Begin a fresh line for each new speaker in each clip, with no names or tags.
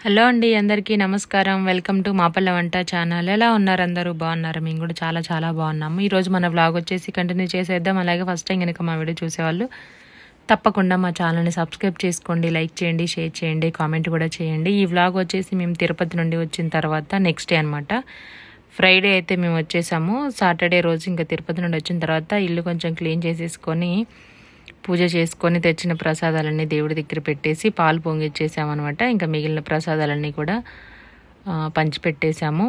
hello అండి అందరికీ నమస్కారం వెల్కమ్ టు మాపల్ల వంట ఛానల్ ఎలా ఉన్నారు అందరూ బాగున్నారు మేము కూడా చాలా చాలా బాగున్నాము ఈరోజు మన వ్లాగ్ వచ్చేసి కంటిన్యూ చేసేద్దాం అలాగే ఫస్ట్ టైం కనుక మా వీడియో చూసేవాళ్ళు తప్పకుండా మా ఛానల్ని సబ్స్క్రైబ్ చేసుకోండి లైక్ చేయండి షేర్ చేయండి కామెంట్ కూడా చేయండి ఈ వ్లాగ్ వచ్చేసి మేము తిరుపతి నుండి వచ్చిన తర్వాత నెక్స్ట్ డే అనమాట ఫ్రైడే అయితే మేము వచ్చేసాము సాటర్డే రోజు ఇంకా తిరుపతి నుండి వచ్చిన తర్వాత ఇల్లు కొంచెం క్లీన్ చేసేసుకొని పూజ చేసుకొని తెచ్చిన ప్రసాదాలన్నీ దేవుడి దగ్గర పెట్టేసి పాలు పొంగిచ్చేసామన్నమాట ఇంకా మిగిలిన ప్రసాదాలన్నీ కూడా ఆ, పంచిపెట్టేశాము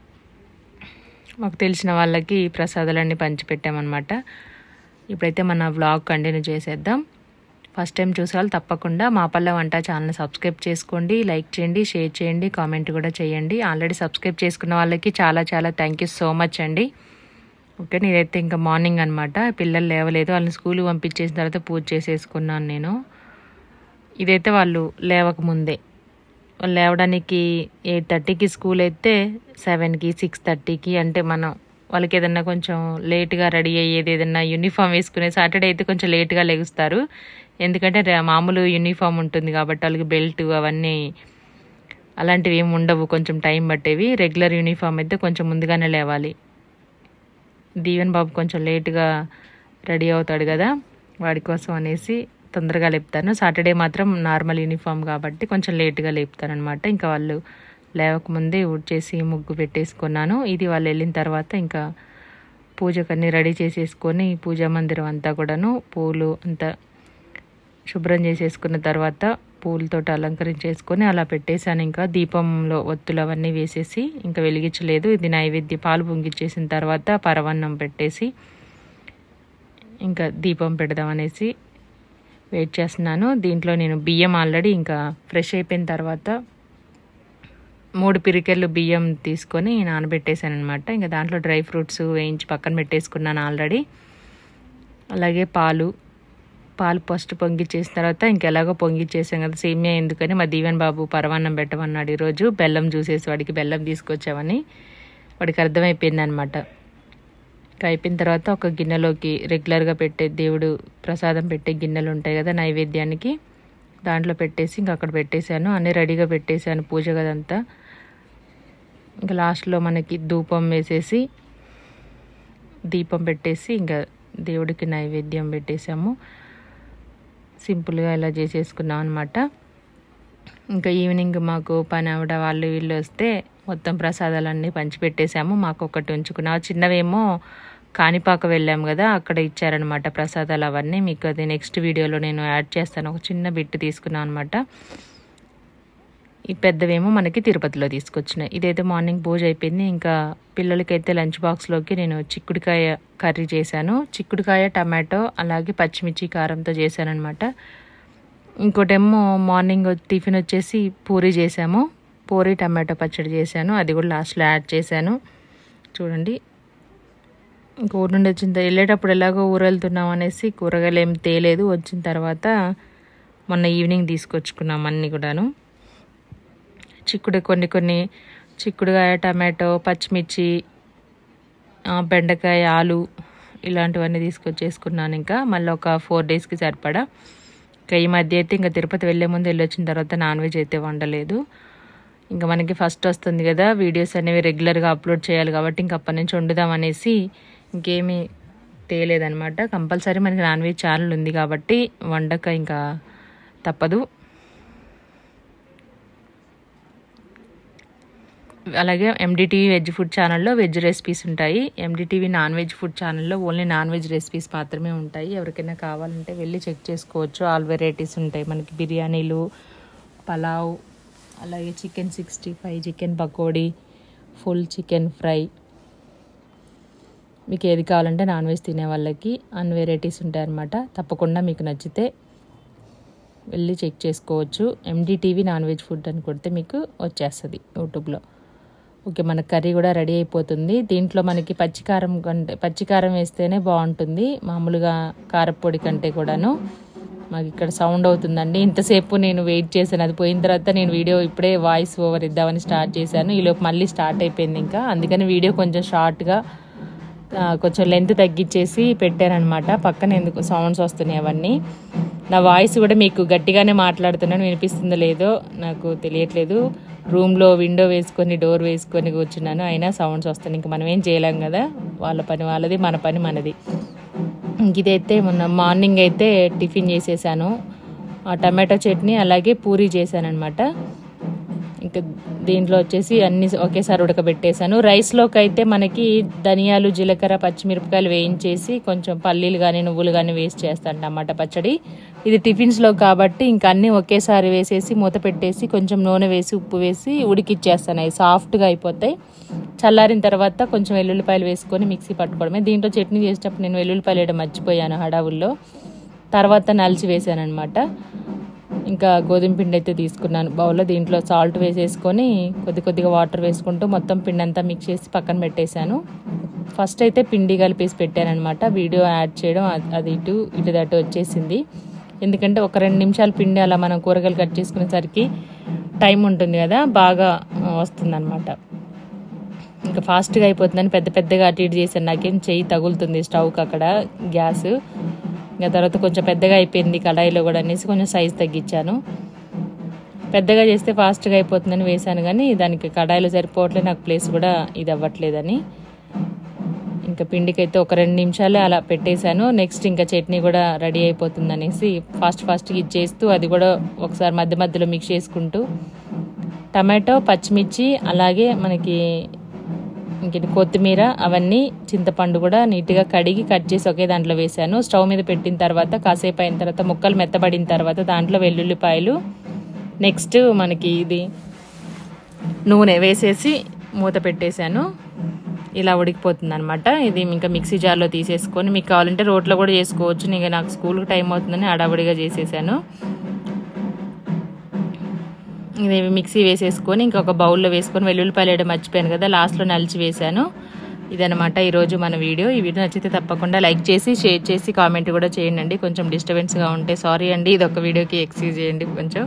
మాకు తెలిసిన వాళ్ళకి ఈ ప్రసాదాలన్నీ పంచిపెట్టామన్నమాట ఇప్పుడైతే మన వ్లాగ్ కంటిన్యూ చేసేద్దాం ఫస్ట్ టైం చూసే వాళ్ళు తప్పకుండా మా పల్ల వంట ఛానల్ సబ్స్క్రైబ్ చేసుకోండి లైక్ చేయండి షేర్ చేయండి కామెంట్ కూడా చేయండి ఆల్రెడీ సబ్స్క్రైబ్ చేసుకున్న వాళ్ళకి చాలా చాలా థ్యాంక్ యూ సో మచ్ అండి ఓకే నేనైతే ఇంకా మార్నింగ్ అనమాట పిల్లలు లేవలేదు వాళ్ళని స్కూల్కి పంపించేసిన తర్వాత పూజ చేసేసుకున్నాను నేను ఇదైతే వాళ్ళు లేవకముందే వాళ్ళు లేవడానికి ఎయిట్ థర్టీకి స్కూల్ అయితే సెవెన్కి సిక్స్ థర్టీకి అంటే మనం వాళ్ళకి ఏదన్నా కొంచెం లేట్గా రెడీ అయ్యేది ఏదన్నా యూనిఫామ్ వేసుకునే సాటర్డే అయితే కొంచెం లేట్గా లెగుస్తారు ఎందుకంటే రే- మామూలు యూనిఫామ్ ఉంటుంది కాబట్టి వాళ్ళకి బెల్ట్ అవన్నీ అలాంటివి ఏమి ఉండవు కొంచెం టైం పట్టేవి రెగ్యులర్ యూనిఫామ్ అయితే కొంచెం ముందుగానే లేవాలి దీవెన్ బాబు కొంచెం లేట్గా రెడీ అవుతాడు కదా వాడి కోసం అనేసి తొందరగా లేపుతాను సాటర్డే మాత్రం నార్మల్ యూనిఫామ్ కాబట్టి కొంచెం లేట్గా లేపుతాను అనమాట ఇంకా వాళ్ళు లేవకముందే ఊడ్చేసి ముగ్గు పెట్టేసుకున్నాను ఇది వాళ్ళు వెళ్ళిన తర్వాత ఇంకా పూజకన్నీ రెడీ చేసేసుకొని పూజా మందిరం అంతా కూడాను పూలు అంతా శుభ్రం చేసేసుకున్న తర్వాత పూలతోటి అలంకరించేసుకొని అలా పెట్టేశాను ఇంకా దీపంలో ఒత్తులు అవన్నీ వేసేసి ఇంకా వెలిగించలేదు ఇది నైవేద్యం పాలు పొంగిచ్చేసిన తర్వాత పరవన్నం పెట్టేసి ఇంకా దీపం పెడదామనేసి వెయిట్ చేస్తున్నాను దీంట్లో నేను బియ్యం ఆల్రెడీ ఇంకా ఫ్రెష్ అయిపోయిన తర్వాత మూడు పిరికెళ్ళు బియ్యం తీసుకొని నానబెట్టేశాను అనమాట ఇంకా దాంట్లో డ్రై ఫ్రూట్స్ వేయించి పక్కన పెట్టేసుకున్నాను ఆల్రెడీ అలాగే పాలు పాలు ఫస్ట్ పొంగిచ్చేసిన తర్వాత ఇంకెలాగో పొంగిచ్చేసాం కదా సేమియా ఎందుకని మా దీవెన్ బాబు పరమాన్నం పెట్టమన్నాడు ఈరోజు బెల్లం చూసేసి వాడికి బెల్లం తీసుకొచ్చామని వాడికి అర్థమైపోయింది అనమాట ఇంకా అయిపోయిన తర్వాత ఒక గిన్నెలోకి రెగ్యులర్గా పెట్టే దేవుడు ప్రసాదం పెట్టే గిన్నెలు ఉంటాయి కదా నైవేద్యానికి దాంట్లో పెట్టేసి ఇంకా అక్కడ పెట్టేశాను అన్నీ రెడీగా పెట్టేశాను పూజ గదంతా ఇంకా లాస్ట్లో మనకి ధూపం వేసేసి దీపం పెట్టేసి ఇంకా దేవుడికి నైవేద్యం పెట్టేశాము సింపుల్గా ఇలా చేసేసుకున్నాం అనమాట ఇంకా ఈవినింగ్ మాకు పని ఆవిడ వాళ్ళు వీళ్ళు వస్తే మొత్తం ప్రసాదాలన్నీ పంచిపెట్టేశాము మాకు ఒకటి ఉంచుకున్నాం ఆ చిన్నవేమో కాణిపాక వెళ్ళాము కదా అక్కడ ఇచ్చారనమాట ప్రసాదాలు అవన్నీ మీకు అది నెక్స్ట్ వీడియోలో నేను యాడ్ చేస్తాను ఒక చిన్న బిట్ తీసుకున్నాను అనమాట ఈ పెద్దవేమో మనకి తిరుపతిలో తీసుకొచ్చినాయి ఇదైతే మార్నింగ్ పూజ అయిపోయింది ఇంకా పిల్లలకైతే లంచ్ బాక్స్లోకి నేను చిక్కుడుకాయ కర్రీ చేశాను చిక్కుడుకాయ టమాటో అలాగే పచ్చిమిర్చి కారంతో చేశాను అనమాట ఇంకోటేమో మార్నింగ్ టిఫిన్ వచ్చేసి పూరి చేశాము పూరి టమాటో పచ్చడి చేశాను అది కూడా లాస్ట్లో యాడ్ చేశాను చూడండి ఇంక ఊరు నుండి వచ్చిన తర్వా- వెళ్ళేటప్పుడు ఎలాగో ఊరు వెళ్తున్నాం అనేసి కూరగాయలు ఏం తేలేదు వచ్చిన తర్వాత మొన్న ఈవినింగ్ తీసుకొచ్చుకున్నాం అన్నీ కూడాను చిక్కుడు కొన్ని కొన్ని చిక్కుడుకాయ టమాటో పచ్చిమిర్చి ఆ, బెండకాయ ఆలు ఇలాంటివన్నీ తీసుకొచ్చేసుకున్నాను ఇంకా మళ్ళీ ఒక ఫోర్ డేస్కి సరిపడా ఇంకా ఈ మధ్య అయితే ఇంకా తిరుపతి వెళ్ళే ముందు వెళ్ళి వచ్చిన తర్వాత నాన్ వెజ్ అయితే వండలేదు ఇంకా మనకి ఫస్ట్ వస్తుంది కదా వీడియోస్ అనేవి రెగ్యులర్గా అప్లోడ్ చేయాలి కాబట్టి ఇంక అప్పటి నుంచి వండుదాం అనేసి ఇంకేమీ తేలేదనమాట కంపల్సరీ మనకి నాన్ వెజ్ ఛానల్ ఉంది కాబట్టి వండక ఇంకా తప్పదు అలాగే ఎండిటీవీ వెజ్ ఫుడ్ ఛానల్లో వెజ్ రెసిపీస్ ఉంటాయి ఎండిటీవీ నాన్ వెజ్ ఫుడ్ ఛానల్లో ఓన్లీ నాన్ వెజ్ రెసిపీస్ మాత్రమే ఉంటాయి ఎవరికైనా కావాలంటే వెళ్ళి చెక్ చేసుకోవచ్చు ఆల్ వెరైటీస్ ఉంటాయి మనకి బిర్యానీలు పలావ్ అలాగే chicken sixty five chicken pakodi full chicken fry మీకు ఏది కావాలంటే నాన్ వెజ్ తినే వాళ్ళకి అన్ని వెరైటీస్ ఉంటాయి అన్నమాట తప్పకుండా మీకు నచ్చితే వెళ్ళి చెక్ చేసుకోవచ్చు ఎండిటీవీ నాన్ వెజ్ ఫుడ్ అని కొడితే మీకు వచ్చేస్తుంది యూట్యూబ్లో ఓకే మన కర్రీ కూడా రెడీ అయిపోతుంది దీంట్లో మనకి పచ్చికారం కంటే పచ్చికారం వేస్తేనే బాగుంటుంది మామూలుగా కారపొడి కంటే కూడాను మాకు ఇక్కడ సౌండ్ అవుతుందండి ఇంతసేపు నేను వెయిట్ చేశాను అది పోయిన తర్వాత నేను వీడియో ఇప్పుడే వాయిస్ ఓవర్ ఇద్దామని స్టార్ట్ చేశాను ఈలోపు మళ్ళీ స్టార్ట్ అయిపోయింది ఇంకా అందుకని వీడియో కొంచెం షార్ట్గా ఆ, కొంచెం లెంత్ తగ్గించేసి పెట్టానమాట పక్కన ఎందుకు సౌండ్స్ వస్తున్నాయి అవన్నీ నా వాయిస్ కూడా మీకు గట్టిగానే మాట్లాడుతున్నాను వినిపిస్తుందో లేదో నాకు తెలియట్లేదు రూమ్లో విండో వేసుకొని డోర్ వేసుకొని కూర్చున్నాను అయినా సౌండ్స్ వస్తున్నాయి ఇంక మనం ఏం చేయలేం కదా వాళ్ళ పని వాళ్ళది మన పని మనది ఇంక ఇదైతే మొన్న మార్నింగ్ అయితే టిఫిన్ చేసేసాను ఆ టమాటో చట్నీ అలాగే పూరీ చేశాను అనమాట ఇంకా దీంట్లో వచ్చేసి అన్ని ఒకేసారి ఉడకబెట్టేశాను రైస్లోకి అయితే మనకి ధనియాలు జీలకర్ర పచ్చిమిరపకాయలు వేయించేసి కొంచెం పల్లీలు కానీ నువ్వులు కానీ వేసి చేస్తాను టమాటా పచ్చడి ఇది టిఫిన్స్లో కాబట్టి ఇంకా అన్నీ ఒకేసారి వేసేసి మూత పెట్టేసి కొంచెం నూనె వేసి ఉప్పు వేసి ఉడికిచ్చేస్తాను అవి సాఫ్ట్గా అయిపోతాయి చల్లారిన తర్వాత కొంచెం వెల్లుల్లిపాయలు వేసుకొని మిక్సీ పట్టుకోవడమే దీంట్లో చట్నీ చేసేటప్పుడు నేను వెల్లుల్లిపాయలు వేయడం మర్చిపోయాను హడావుల్లో తర్వాత నలిచి వేసాను అనమాట ఇంకా గోధుమ పిండి అయితే తీసుకున్నాను బౌల్లో దీంట్లో సాల్ట్ వేసేసుకొని కొద్ది కొద్దిగా వాటర్ వేసుకుంటూ మొత్తం పిండి అంతా మిక్స్ చేసి పక్కన పెట్టేశాను ఫస్ట్ అయితే పిండి కలిపేసి పెట్టానమాట వీడియో యాడ్ చేయడం అ- అది ఇటు ఇటు దటు వచ్చేసింది ఎందుకంటే ఒక రెండు నిమిషాలు పిండి అలా మనం కూరగాయలు కట్ చేసుకునేసరికి టైం ఉంటుంది కదా బాగా వస్తుంది ఇంకా ఫాస్ట్గా అయిపోతుందని పెద్ద పెద్దగా అటు ఇటు చేశాను నాకేం చెయ్యి తగులుతుంది స్టవ్కి అక్కడ గ్యాస్ ఇంకా తర్వాత కొంచెం పెద్దగా అయిపోయింది కడాయిలో కూడా అనేసి కొంచెం సైజ్ తగ్గించాను పెద్దగా చేస్తే ఫాస్ట్గా అయిపోతుందని వేశాను కానీ దానికి కడాయిలో సరిపోవట్లేదు నాకు ప్లేస్ కూడా ఇది అవ్వట్లేదని ఇంకా పిండికైతే ఒక రెండు నిమిషాలే అలా పెట్టేశాను నెక్స్ట్ ఇంకా చట్నీ కూడా రెడీ అయిపోతుంది అనేసి ఫాస్ట్ ఫాస్ట్గా ఇచ్చేస్తూ అది కూడా ఒకసారి మధ్య మధ్యలో మిక్స్ చేసుకుంటూ టమాటో పచ్చిమిర్చి అలాగే మనకి ఇంక కొత్తిమీర అవన్నీ చింతపండు కూడా నీట్గా కడిగి కట్ చేసి ఒకే దాంట్లో వేసాను స్టవ్ మీద పెట్టిన తర్వాత కాసేపు అయిన తర్వాత ముక్కలు మెత్తబడిన తర్వాత దాంట్లో వెల్లుల్లిపాయలు నెక్స్ట్ మనకి ఇది నూనె వేసేసి మూత పెట్టేశాను ఇలా ఉడికిపోతుంది అనమాట ఇది ఇంకా మిక్సీ జార్లో తీసేసుకొని మీకు కావాలంటే రోట్లో కూడా చేసుకోవచ్చు ఇంకా నాకు స్కూల్కి టైం అవుతుందని అడావిడిగా చేసేసాను ఇది మిక్సీ వేసేసుకొని ఇంకొక బౌల్లో వేసుకొని వెల్లుల్లిపాయలు వేయడం మర్చిపోయాను కదా లాస్ట్లో నలిచి వేసాను ఇదనమాట ఈరోజు మన వీడియో ఈ వీడియో నచ్చితే తప్పకుండా లైక్ చేసి షేర్ చేసి కామెంట్ కూడా చేయండి కొంచెం డిస్టర్బెన్స్గా ఉంటే సారీ అండి ఇది ఒక వీడియోకి ఎక్స్క్యూజ్ చేయండి కొంచెం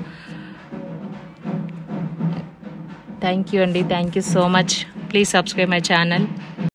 థ్యాంక్ యూ అండి thank you so much please subscribe my channel